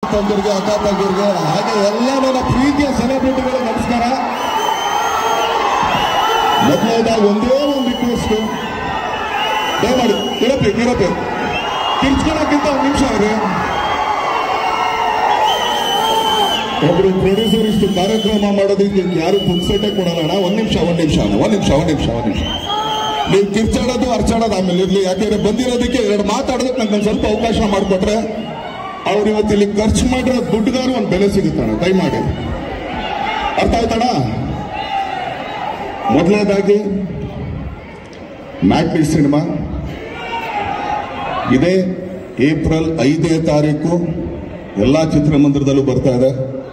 ತಂದಿರಿಗೆ ಅಕ್ಕ ತಂದಿರಿಗೆ ಹಾಗೆ ಎಲ್ಲ ನನ್ನ ಪ್ರೀತಿಯ ಸೆಲೆಬ್ರಿಟಿಗಳು ನಮಸ್ಕಾರ ಮೊದಲನೇದಾಗಿ ಒಂದೇ ಒಂದು ರಿಕ್ವೆಸ್ಟ್ ದಯಮಾಡಿ ಇರತ್ತೆ ಇರತ್ತೆ ಕಿರ್ಚ್ಕೊಳಕ್ಕಿಂತ ಒಂದು ನಿಮಿಷ ಇದೆ ಒಬ್ರು ಪ್ರೊಡ್ಯೂಸರ್ ಇಷ್ಟು ಕಾರ್ಯಕ್ರಮ ಮಾಡೋದಕ್ಕೆ ಯಾರು ಪುಕ್ಸಟ್ಟೆ ಕೊಡಲ್ಲ ಅಣ್ಣ ಒಂದ್ ನಿಮಿಷ ಒಂದ್ ನಿಮಿಷ ಅಣ್ಣ ಒಂದ್ ನಿಮಿಷ ಒಂದ್ ನಿಮಿಷ ಒಂದ್ ನಿಮಿಷ ನೀವು ಕಿರ್ಚಾಡೋದು ಅರ್ಚಾಡೋದು ಆಮೇಲೆ ಇರ್ಲಿ ಯಾಕೆಂದ್ರೆ ಬಂದಿರೋದಕ್ಕೆ ಎರಡು ಮಾತಾಡೋದಕ್ಕೆ ನಂಗೆ ಸ್ವಲ್ಪ ಅವಕಾಶ ಮಾಡಿಕೊಟ್ರೆ ಅವ್ರು ಇವತ್ತು ಇಲ್ಲಿ ಖರ್ಚು ಮಾಡಿರೋ ದುಡ್ಡುಗಾರು ಒಂದು ಬೆಲೆ ಸಿಗುತ್ತಣ್ಣ ದಯಮಾಡಿ ಅರ್ಥ ಆಯ್ತಣ್ಣ ಮೊದಲನೇದಾಗಿ ಮ್ಯಾಟ್ನಿ ಸಿನಿಮಾ ಇದೇ ಏಪ್ರಿಲ್ ಐದನೇ ತಾರೀಕು ಎಲ್ಲಾ ಚಿತ್ರಮಂದಿರದಲ್ಲೂ ಬರ್ತಾ ಇದೆ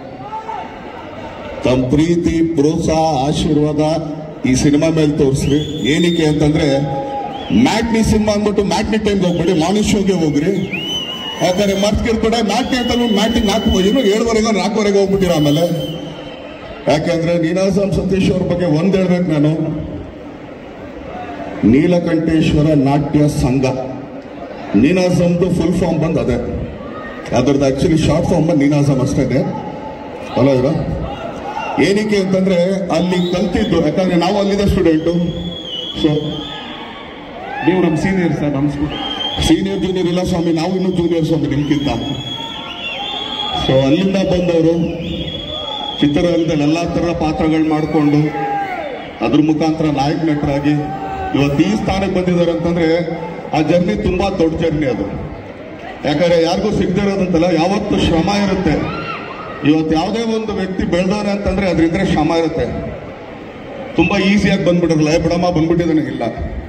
ತಮ್ಮ ಪ್ರೀತಿ ಪ್ರೋತ್ಸಾಹ ಆಶೀರ್ವಾದ ಈ ಸಿನಿಮಾ ಮೇಲೆ ತೋರಿಸ್ರಿ ಏನಕ್ಕೆ ಅಂತಂದ್ರೆ ಮ್ಯಾಟ್ನಿ ಸಿನಿಮಾ ಅಂದ್ಬಿಟ್ಟು ಮ್ಯಾಟ್ನಿ ಟೈಮ್ಗೆ ಹೋಗ್ಬೇಡಿ ಮಾರ್ನಿಂಗ್ ಶೋಗೆ ಹೋಗ್ರಿ ಯಾಕಂದ್ರೆ ಮರ್ತ್ಕಿರ್ಬೇಡ ಮ್ಯಾಟ್ನಿ ಅಂತ ಮ್ಯಾಟಿಂಗ್ ನಾಲ್ಕು ಇನ್ನು ಏಳುವರೆಗೆ ನಾಲ್ಕುವರೆಗೆ ಹೋಗ್ಬಿಟ್ಟಿರ ಆಮೇಲೆ ಯಾಕೆಂದ್ರೆ ನೀನಾಸಂ ಸತೀಶ್ ಅವ್ರ ಬಗ್ಗೆ ಒಂದ್ ಹೇಳ್ಬೇಕು ನಾನು ನೀಲಕಂಠೇಶ್ವರ ನಾಟ್ಯ ಸಂಘ ನೀನಾಸಮ್ದು ಫುಲ್ ಫಾರ್ಮ್ ಬಂದ್ ಅದೇ ಅದ್ರದ್ದು ಆಕ್ಚುಲಿ ಶಾರ್ಟ್ ಫಾರ್ಮ್ ಬಂದು ನೀನಾಸಮ್ ಅಷ್ಟೇ ಇದೆ ಅಲ್ಲ ಇರೋ ಏನಕ್ಕೆ ಅಂತಂದ್ರೆ ಅಲ್ಲಿ ಕಲ್ತಿದ್ದು ಯಾಕಂದ್ರೆ ನಾವು ಅಲ್ಲಿದ್ದ ಸ್ಟೂಡೆಂಟು ಸೊ ನೀವು ನಮ್ಮ ಸೀನಿಯರ್ ಸರ್ ನಮ್ಮ ಸ್ಕೂಲ್ ಸೀನಿಯರ್ ಜೂನಿಯರ್ ಇಲ್ಲ ಸ್ವಾಮಿ ನಾವು ಇನ್ನೂ ಜೂನಿಯರ್ ಸ್ವಾಮಿ ನಿಮ್ಗಿಂತ ಸೊ ಅಲ್ಲಿಂದ ಬಂದವರು ಚಿತ್ರರಂಗದಲ್ಲಿ ಎಲ್ಲಾ ತರ ಪಾತ್ರಗಳು ಮಾಡಿಕೊಂಡು ಅದ್ರ ಮುಖಾಂತರ ನಾಯಕ ನಟರಾಗಿ ಇವತ್ತು ಈ ಸ್ಥಾನಕ್ಕೆ ಬಂದಿದ್ದಾರೆ ಅಂತಂದ್ರೆ ಆ ಜರ್ನಿ ತುಂಬಾ ದೊಡ್ಡ ಜರ್ನಿ ಅದು ಯಾಕಂದ್ರೆ ಯಾರಿಗೂ ಸಿಗದೇ ಇರೋದಂತಲ್ಲ ಯಾವತ್ತು ಶ್ರಮ ಇರುತ್ತೆ ಇವತ್ತು ಯಾವುದೇ ಒಂದು ವ್ಯಕ್ತಿ ಬೆಳೆದವನೆ ಅಂತಂದ್ರೆ ಅದರಿಂದ ಶ್ರಮ ಇರುತ್ತೆ ತುಂಬಾ ಈಸಿಯಾಗಿ ಬಂದ್ಬಿಡಲ್ಲ ಬಿಡಮ್ಮ ಬಂದ್ಬಿಟ್ಟಿದ್ದಾನೆ ಇಲ್ಲ